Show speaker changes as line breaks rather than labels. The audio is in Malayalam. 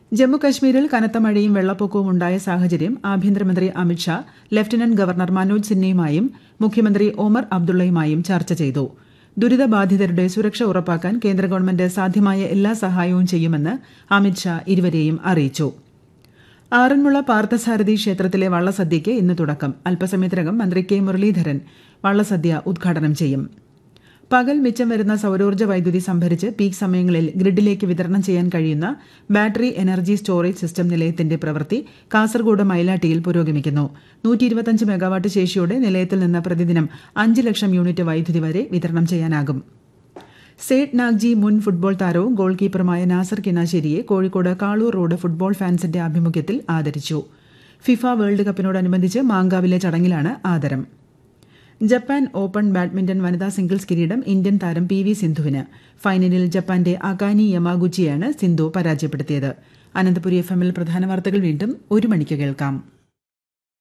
ജമ്മു കശ്മീരിൽ കനത്ത മഴയും വെള്ളപ്പൊക്കവും ഉണ്ടായ സാഹചര്യം ആഭ്യന്തരമന്ത്രി അമിത്ഷാ ലഫ്റ്റനന്റ് ഗവർണർ മനോജ് സിൻഹയുമായും മുഖ്യമന്ത്രി ഒമർ അബ്ദുള്ളയുമായും ചർച്ച ചെയ്തു ദുരിതബാധിതരുടെ സുരക്ഷ ഉറപ്പാക്കാൻ കേന്ദ്ര ഗവൺമെന്റ് സാധ്യമായ എല്ലാ സഹായവും ചെയ്യുമെന്ന് അമിത്ഷാ ഇരുവരെയും അറിയിച്ചു ആറന്മുള പാർത്ഥസാരഥി ക്ഷേത്രത്തിലെ വള്ളസദ്യയ്ക്ക് ഇന്ന് തുടക്കം അല്പസമയത്തിനകം മന്ത്രി കെ മുരളീധരൻ വള്ളസദ്യ ഉദ്ഘാടനം ചെയ്യും പകൽ മിച്ചം വരുന്ന സൌരോർജ്ജ വൈദ്യുതി സംഭരിച്ച് പീക്ക് സമയങ്ങളിൽ ഗ്രിഡിലേക്ക് വിതരണം ചെയ്യാൻ കഴിയുന്ന ബാറ്ററി എനർജി സ്റ്റോറേജ് സിസ്റ്റം നിലയത്തിന്റെ പ്രവൃത്തി കാസർഗോഡ് മൈലാട്ടിയിൽ പുരോഗമിക്കുന്നു നൂറ്റി ഇരുപത്തഞ്ച് മെഗാവാട്ട് ശേഷിയോടെ നിലയത്തിൽ നിന്ന് പ്രതിദിനം അഞ്ച് ലക്ഷം യൂണിറ്റ് വൈദ്യുതി വരെ വിതരണം ചെയ്യാനാകും സേഠ് നാഗ്ജി മുൻ ഫുട്ബോൾ താരവും ഗോൾ കീപ്പറുമായ നാസർ കിനാശേരിയെ കോഴിക്കോട് കാളൂർ റോഡ് ഫുട്ബോൾ ഫാൻസിന്റെ ആഭിമുഖ്യത്തിൽ ആദരിച്ചു ഫിഫ വേൾഡ് കപ്പിനോടനുബന്ധിച്ച് മാങ്കാവിലെ ചടങ്ങിലാണ് ആദരം ജപ്പാൻ ഓപ്പൺ ബാഡ്മിന്റൺ വനിതാ സിംഗിൾസ് കിരീടം ഇന്ത്യൻ താരം പി വി സിന്ധുവിന് ഫൈനലിൽ ജപ്പാന്റെ അകാനി യമാഗുച്ചിയാണ് സിന്ധു പരാജയപ്പെടുത്തിയത് അനന്തപുരി എഫ് എമ്മിൽ പ്രധാന വാർത്തകൾ വീണ്ടും ഒരു മണിക്ക് കേൾക്കാം